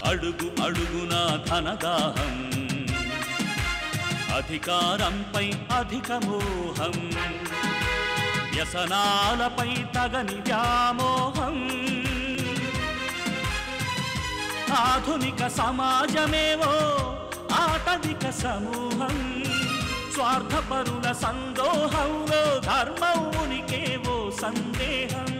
అడుగు అడుగున ధనదాహం అధికారంపై అధిక మోహం వ్యసనాలపై తగని వ్యామోహం ఆధునిక సమాజమేవో ఆటవిక సమూహం స్వార్థపరుల సందోహంలో ధర్మం ఉనికేవో సందేహం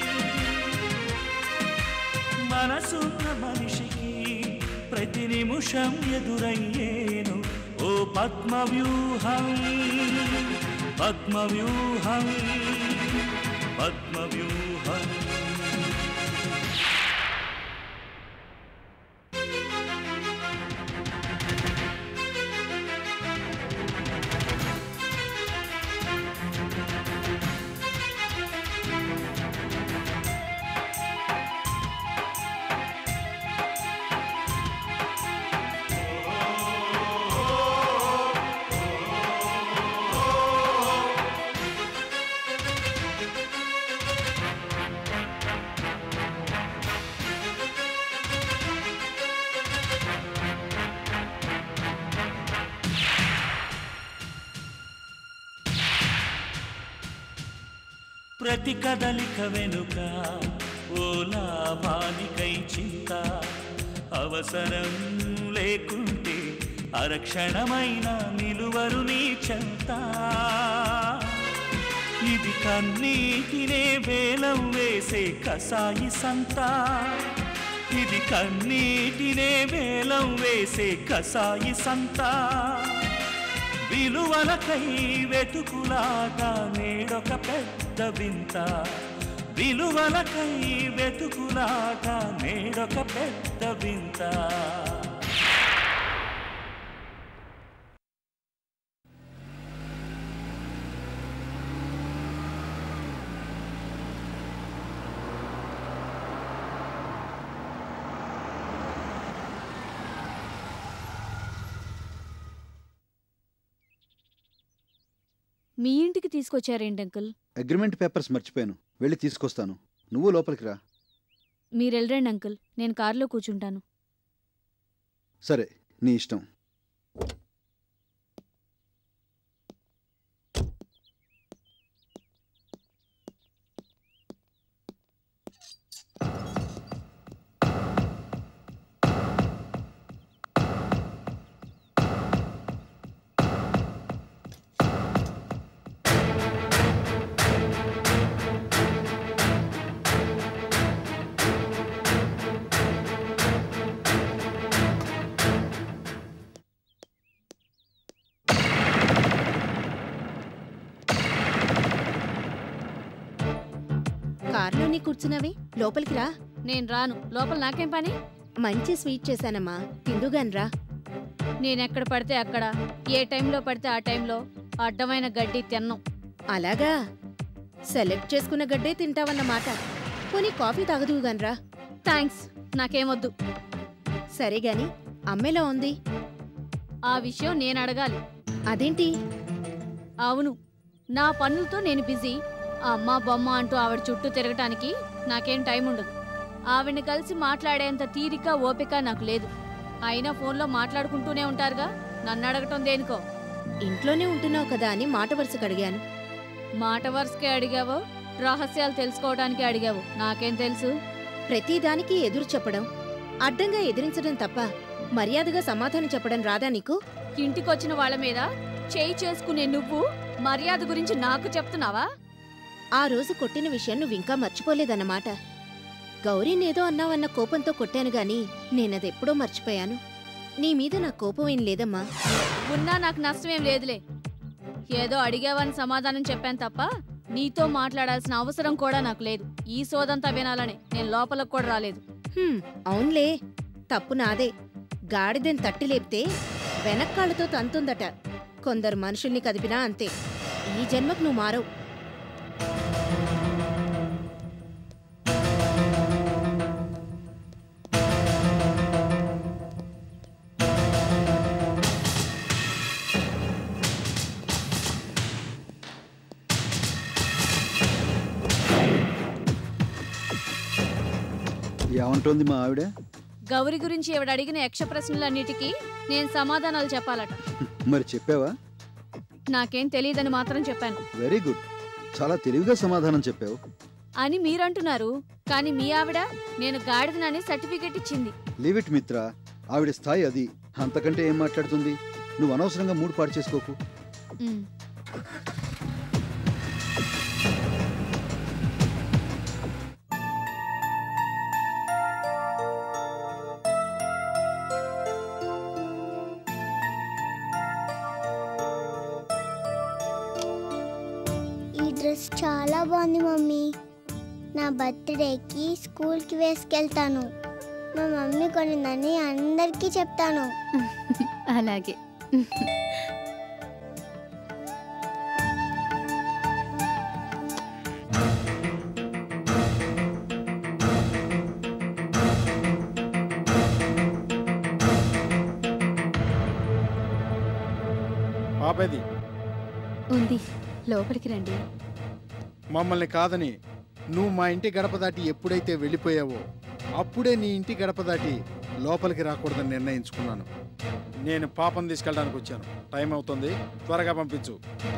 మనసున్న మనిషికి ప్రతి నిమిషం ఎదురయ్యేను ఓ పద్మవ్యూహం పద్మవ్యూహం పద్మవ్యూహం ప్రతి కదలిక వెనుక ఓ లాభానికై చింత అవసరం లేకుంటే అరక్షణమైన నిలువరు నీ చెంత ఇది కన్నీటినే వేలం వేసే కసాయి సంత ఇది కన్నీటినే వేలం వేసే కసాయి సంత విలువలకై వెతుకులాగా నేడొక పెద్ద వింత విలువలకై వెతుకులాగా నేడొక పెద్ద వింత మీ ఇంటికి తీసుకొచ్చారేంటి అంకుల్ అగ్రిమెంట్ పేపర్స్ మర్చిపోయాను వెళ్ళి తీసుకొస్తాను నువ్వు లోపలికి రా మీరు వెళ్ళరండి అంకుల్ నేను కారులో కూర్చుంటాను సరే నీ ఇష్టం కార్లోనే కూర్చున్నావి లోపలికి రా నేను రాను లోపల నాకేం పని మంచి స్వీట్ చేశానమ్మా తిందుగాని రా నేనెక్కడ పడితే అక్కడ ఏ టైంలో పడితే ఆ టైంలో అడ్డమైన గడ్డి తిన్నం అలాగా సెలెక్ట్ చేసుకున్న గడ్డే తింటావన్నమాట పోనీ కాఫీ తాగదువుగాని రా థ్యాంక్స్ నాకేమొద్దు సరే గాని అమ్మెలా ఉంది ఆ విషయం నేను అడగాలి అదేంటి అవును నా పనులతో నేను బిజీ అమ్మ బొమ్మ అంటూ ఆవిడ చుట్టూ తిరగటానికి నాకేం టైం ఉండదు ఆవిడని కలిసి మాట్లాడేంత తీరిక ఓపిక నాకు లేదు అయినా ఫోన్లో మాట్లాడుకుంటూనే ఉంటారుగా నన్ను అడగటం దేనికో ఇంట్లోనే ఉంటున్నావు కదా అని మాట వరుసకు అడిగాను మాట వరుసకే అడిగావో రహస్యాలు తెలుసుకోవడానికి అడిగావు నాకేం తెలుసు ప్రతిదానికి ఎదురు చెప్పడం అడ్డంగా ఎదిరించడం తప్ప మర్యాదగా సమాధానం చెప్పడం రాదా నీకు ఇంటికొచ్చిన వాళ్ళ మీద చేయి చేసుకునే నువ్వు మర్యాద గురించి నాకు చెప్తున్నావా ఆ రోజు కొట్టిన విషయం నువ్వింకా మర్చిపోలేదన్నమాట గౌరీనేదో అన్నావన్న కోపంతో కొట్టాను గాని నేనదెప్పుడో మర్చిపోయాను నీ మీద నా కోపం ఏం లేదమ్మా ఉన్నా నాకు నష్టమేం లేదులే ఏదో అడిగావని సమాధానం చెప్పాను తప్ప నీతో మాట్లాడాల్సిన అవసరం కూడా నాకు లేదు ఈ సోదంతా వినాలని నేను లోపలకు కూడా రాలేదు హ్మ్, అవునులే తప్పు నాదే గాడిదని తట్టి లేపితే వెనక్కాళ్ళతో తంతుందట కొందరు మనుషుల్ని కదిపినా అంతే ఈ జన్మకు నువ్వు మారవు ఏమంటోంది మా ఆవిడ గౌరి గురించి ఎవడు అడిగిన యక్ష ప్రశ్నలన్నిటికీ నేను సమాధానాలు చెప్పాలట మరి చెప్పావా నాకేం తెలియదని మాత్రం చెప్పాను వెరీ గుడ్ చాలా తెలివిగా సమాధానం చెప్పావు అని మీరంటున్నారు కానీ మీ ఆవిడ నేను గాడిదనని సర్టిఫికెట్ ఇచ్చింది లీవ్ ఇట్ మిత్ర ఆవిడ స్థాయి అది అంతకంటే ఏం మాట్లాడుతుంది నువ్వు అనవసరంగా మూడు పాడు చేసుకోకు ఉమ్. ఈ డ్రెస్ చాలా బాగుంది మమ్మీ నా బర్త్డేకి స్కూల్కి వేసుకెళ్తాను మా మమ్మీ కొనిందని అందరికీ చెప్తాను అలాగే పాపది ఉంది లోపలికి రండి మమ్మల్ని కాదని నువ్వు మా ఇంటి గడప దాటి ఎప్పుడైతే వెళ్ళిపోయావో అప్పుడే నీ ఇంటి గడప దాటి లోపలికి రాకూడదని నిర్ణయించుకున్నాను నేను పాపం తీసుకెళ్ళడానికి వచ్చాను టైం అవుతుంది త్వరగా పంపించు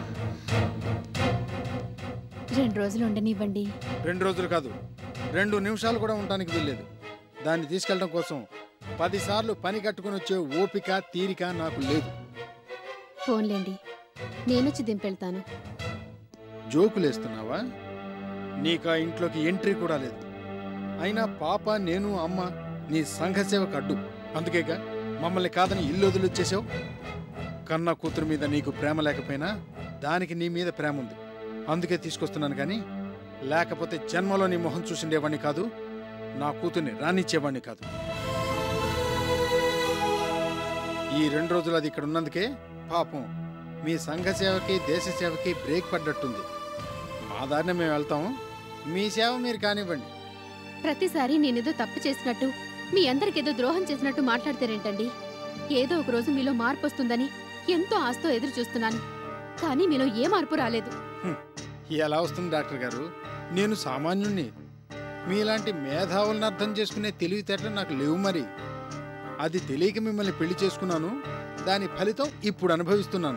రెండు రోజులు ఉండనివ్వండి రెండు రోజులు కాదు రెండు నిమిషాలు కూడా ఉండటానికి వీల్లేదు దాన్ని తీసుకెళ్ళడం కోసం పదిసార్లు పని కట్టుకుని వచ్చే ఓపిక తీరిక నాకు లేదు ఫోన్లేండి నేనొచ్చి దింపెళ్తాను జోకులేస్తున్నావా నీకు ఆ ఇంట్లోకి ఎంట్రీ కూడా లేదు అయినా పాప నేను అమ్మ నీ సంఘసేవకు అడ్డు అందుకేగా మమ్మల్ని కాదని ఇల్లు వదిలొచ్చేసావు కన్న కూతురు మీద నీకు ప్రేమ లేకపోయినా దానికి నీ మీద ప్రేమ ఉంది అందుకే తీసుకొస్తున్నాను కానీ లేకపోతే జన్మలో నీ మొహం చూసిండేవాడిని కాదు నా కూతుర్ని రానిచ్చేవాడిని కాదు ఈ రెండు రోజులు అది ఇక్కడ ఉన్నందుకే పాపం మీ సంఘ సేవకి దేశ సేవకి బ్రేక్ పడ్డట్టుంది మా దారిన మేము వెళ్తాం మీ సేవ మీరు కానివ్వండి ప్రతిసారి నేనేదో తప్పు చేసినట్టు మీ అందరికేదో ద్రోహం చేసినట్టు మాట్లాడతారేంటండి ఏదో ఒక రోజు మీలో మార్పు వస్తుందని ఎంతో ఆస్తో ఎదురు చూస్తున్నాను కానీ మీలో ఏ మార్పు రాలేదు ఎలా వస్తుంది డాక్టర్ గారు నేను సామాన్యుణ్ణి మీలాంటి మేధావులను అర్థం చేసుకునే తెలివితేటలు నాకు లేవు మరి అది తెలియక మిమ్మల్ని పెళ్లి చేసుకున్నాను దాని ఫలితం ఇప్పుడు అనుభవిస్తున్నాను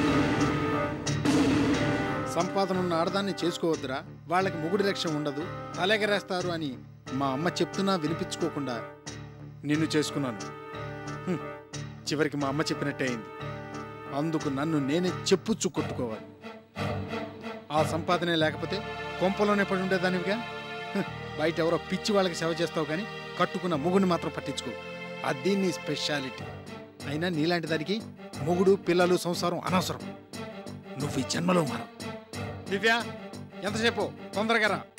సంపాదన ఉన్న ఆడదాన్ని చేసుకోవద్దురా వాళ్ళకి ముగుడి రక్ష ఉండదు తలెగరేస్తారు అని మా అమ్మ చెప్తున్నా వినిపించుకోకుండా నిన్ను చేసుకున్నాను హ్మ్. చివరికి మా అమ్మ చెప్పినట్టే అయింది అందుకు నన్ను నేనే చెప్పుచ్చు కొట్టుకోవాలి ఆ సంపాదనే లేకపోతే కొంపలోనే పడి ఉండేదానివిగా హ్, బయట ఎవరో పిచ్చి వాళ్ళకి సేవ చేస్తావు కానీ కట్టుకున్న మొగుని మాత్రం పట్టించుకో అది నీ స్పెషాలిటీ అయినా నీలాంటి దానికి మొగుడు పిల్లలు సంసారం అనవసరం నువ్వు ఈ జన్మలో మారం దివ్య ఎంతసేపు తొందరగా రా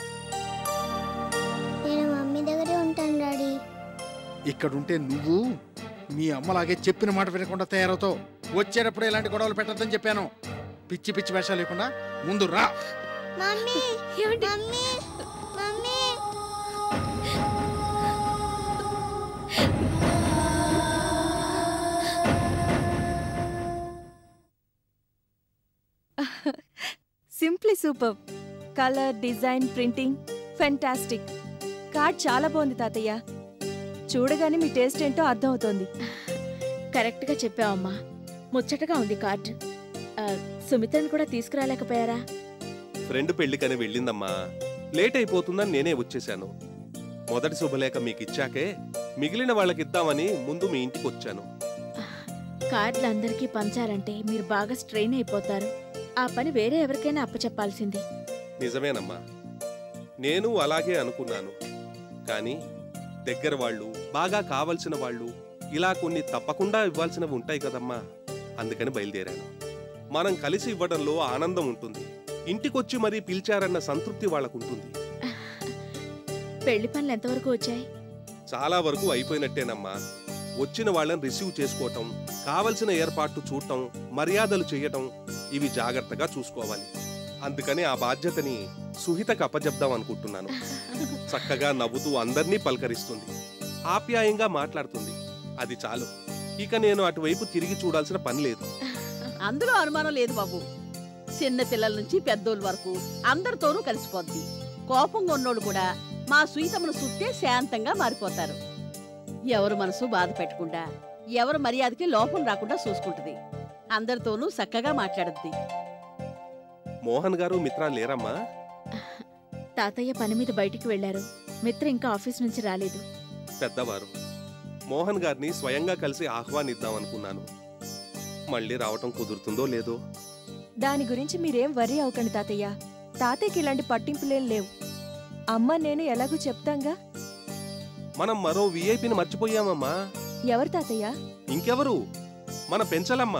నేను మమ్మీ దగ్గరే ఉంటాను డాడీ ఇక్కడుంటే నువ్వు మీ అమ్మలాగే చెప్పిన మాట వినకుండా తయారవుతావు వచ్చేటప్పుడు ఇలాంటి గొడవలు పెట్టద్దని చెప్పాను పిచ్చి పిచ్చి వేషాలు లేకుండా ముందు రా మమ్మీ ఏమండి mummy mummy simply super colour design printing fantastic card చాలా బాగుంది తాతయ్య చూడగానే మీ టేస్ట్ ఏంటో అర్థమవుతోంది కరెక్ట్గా చెప్పావమ్మా ముచ్చటగా ఉంది కార్డు ఆ, సుమిత్రని కూడా తీసుకురాలేకపోయారా ఫ్రెండ్ పెళ్లికని వెళ్ళిందమ్మా లేట్ అయిపోతుందని నేనే వచ్చేశాను మొదటి శుభలేఖ మీకు ఇచ్చాకే మిగిలిన వాళ్ళకి ఇద్దామని ముందు మీ ఇంటికి వచ్చాను కార్డులు అందరికీ పంచాలంటే మీరు బాగా స్ట్రెయిన్ అయిపోతారు ఆ పని వేరే ఎవరికైనా అప్పచెప్పాల్సింది నిజమేనమ్మా నేను అలాగే అనుకున్నాను కానీ దగ్గర వాళ్ళు బాగా కావలసిన వాళ్ళు ఇలా కొన్ని తప్పకుండా ఇవ్వాల్సినవి ఉంటాయి కదమ్మా అందుకని బయలుదేరాను మనం కలిసి ఇవ్వడంలో ఆనందం ఉంటుంది ఇంటికొచ్చి మరీ పిలిచారన్న సంతృప్తి వాళ్ళకుంటుంది పెళ్లి పనులు ఎంతవరకు వచ్చాయి చాలా వరకు అయిపోయినట్టేనమ్మా వచ్చిన వాళ్ళని రిసీవ్ చేసుకోవటం కావలసిన ఏర్పాట్లు చూడటం మర్యాదలు చేయటం ఇవి జాగ్రత్తగా చూసుకోవాలి అందుకని ఆ బాధ్యతని సుహితకు అప్పజెప్దాం అనుకుంటున్నాను చక్కగా నవ్వుతూ అందర్నీ పలకరిస్తుంది ఆప్యాయంగా మాట్లాడుతుంది అది చాలు ఇక నేను అటువైపు తిరిగి చూడాల్సిన పని లేదు అందులో అనుమానం లేదు బాబు చిన్న పిల్లల నుంచి పెద్దోళ్ళ వరకు అందరితోనూ కలిసిపోద్ది కోపంగా ఉన్నోళ్ళు కూడా మా సుయితమ్మను సుత్తే శాంతంగా మారిపోతారు ఎవరు మనసు బాధ పెట్టకుండా ఎవరు మర్యాదకి లోపం రాకుండా చూసుకుంటది అందరితోనూ చక్కగా మాట్లాడుద్ది మోహన్ గారు మిత్ర లేరమ్మా తాతయ్య పని మీద బయటికి వెళ్లారు మిత్ర ఇంకా ఆఫీస్ నుంచి రాలేదు పెద్దవారు మోహన్ గారిని స్వయంగా కలిసి ఆహ్వానిద్దాం అనుకున్నాను మళ్ళీ రావటం కుదురుతుందో లేదో దాని గురించి మీరేం వరి అవ్వకండి తాతయ్య తాతయ్యకి ఇలాంటి పట్టింపులేం లేవు అమ్మ నేను ఎలాగూ చెప్తాంగా మనం మరో విఐపిని మర్చిపోయామమ్మా ఎవరు తాతయ్య ఇంకెవరు మన పెంచలమ్మ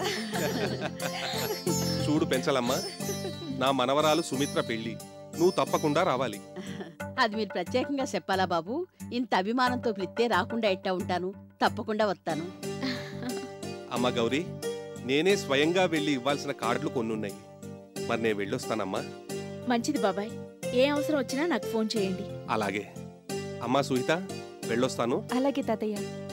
చూడు పెంచలమ్మ నా మనవరాలు సుమిత్ర పెళ్లి నువ్వు తప్పకుండా రావాలి అది మీరు ప్రత్యేకంగా చెప్పాలా బాబు ఇంత అభిమానంతో పిలిస్తే రాకుండా ఎట్టా ఉంటాను తప్పకుండా వస్తాను అమ్మ గౌరీ నేనే స్వయంగా వెళ్ళి ఇవ్వాల్సిన కార్డులు కొన్నున్నాయి మరి నేను వెళ్ళొస్తానమ్మా మంచిది బాబాయ్ ఏ అవసరం వచ్చినా నాకు ఫోన్ చేయండి అలాగే అమ్మా సుహిత వెళ్ళొస్తాను అలాగే తాతయ్య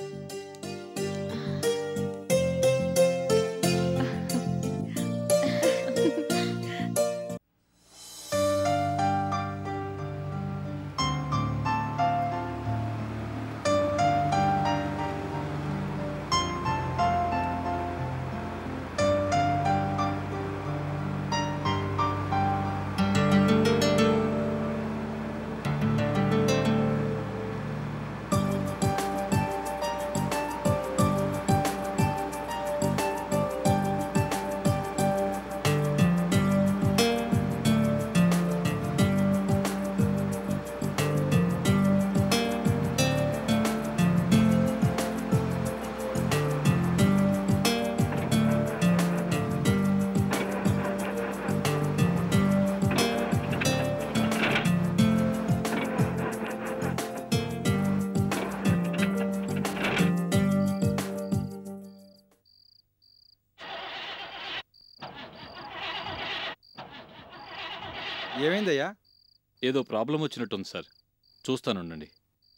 ఏమైందయ్యా ఏదో ప్రాబ్లం వచ్చినట్టుంది సార్ చూస్తానుండండి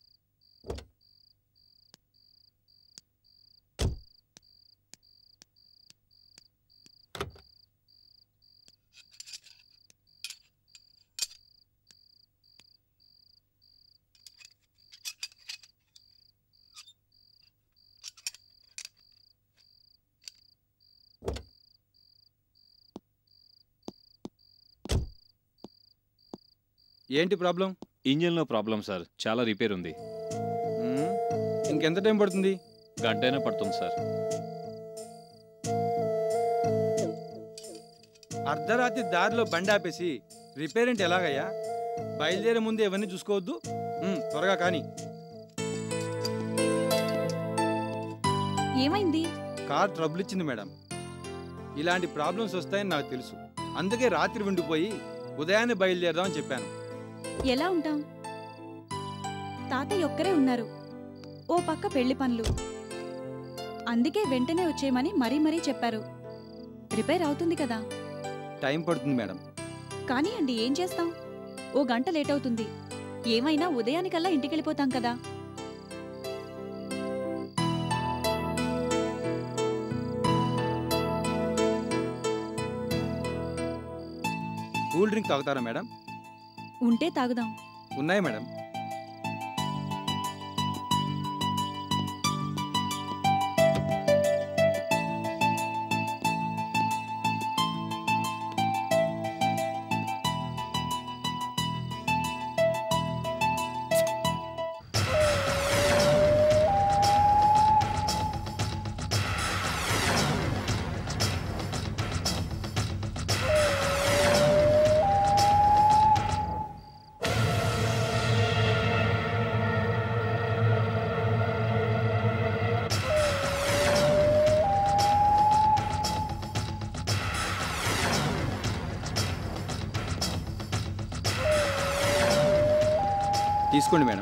ఏంటి ప్రాబ్లం ఇంజిన్లో ప్రాబ్లం సార్ చాలా రిపేర్ ఉంది మ్మ్. ఇంకెంత టైం పడుతుంది గంటైనా పడుతుంది సార్ అర్ధరాత్రి దారిలో బండి ఆపేసి రిపేర్ అంటే ఎలాగయ్యా బయలుదేరే ముందు ఇవన్నీ చూసుకోవద్దు మ్మ్, త్వరగా కానీ ఏమైంది కార్ ట్రబుల్ ఇచ్చింది మేడం ఇలాంటి ప్రాబ్లమ్స్ వస్తాయని నాకు తెలుసు అందుకే రాత్రి ఉండిపోయి ఉదయాన్నే బయలుదేరదామని చెప్పాను ఎలా ఉంటాం తాతయ్య ఒక్కరే ఉన్నారు ఓ పక్క పెళ్లి పనులు అందుకే వెంటనే వచ్చేయమని మరీ మరీ చెప్పారు రిపేర్ అవుతుంది కదా టైం పడుతుంది మేడం కానీ అండి ఏం చేస్తాం ఓ గంట లేట్ అవుతుంది ఏమైనా ఉదయానికల్లా ఇంటికెళ్ళిపోతాం కదా కూల్ డ్రింక్ తాగుతారా మేడం ఉంటే తాగుదాం ఉన్నాయి మేడం తీసుకోండి మేడం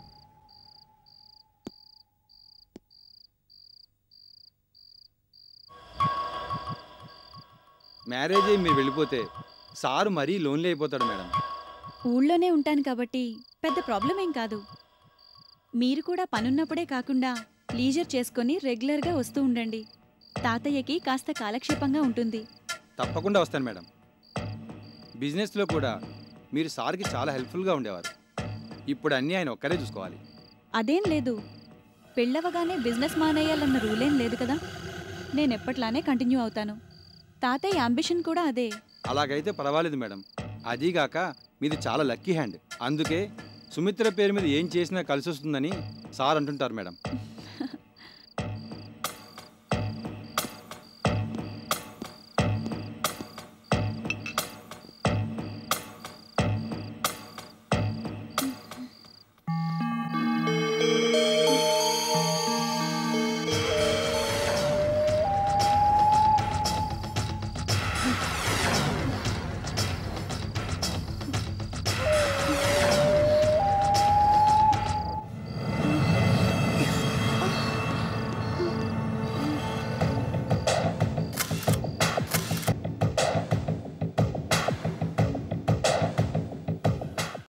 మ్యారేజ్ అయ్యి మీరు వెళ్ళిపోతే సారు మరీ లోన్లీ అయిపోతాడు మేడం ఊళ్ళోనే ఉంటాను కాబట్టి పెద్ద ప్రాబ్లం ఏం కాదు మీరు కూడా పనున్నప్పుడే కాకుండా లీజర్ చేసుకొని రెగ్యులర్గా వస్తూ ఉండండి తాతయ్యకి కాస్త కాలక్షేపంగా ఉంటుంది తప్పకుండా వస్తాను మేడం బిజినెస్లో కూడా మీరు సార్కి చాలా హెల్ప్ఫుల్గా ఉండేవారు ఇప్పుడు అన్నీ ఆయన ఒక్కరే చూసుకోవాలి అదేం లేదు పెళ్ళవగానే బిజినెస్ మానేయాలన్న రూలేం లేదు కదా నేను ఎప్పట్లానే కంటిన్యూ అవుతాను తాతయ్య అంబిషన్ కూడా అదే అలాగైతే పర్వాలేదు మేడం అదీగాక మీది చాలా లక్కీ హ్యాండ్ అందుకే సుమిత్ర పేరు మీద ఏం చేసినా కలిసి వస్తుందని సార్ అంటుంటారు మేడం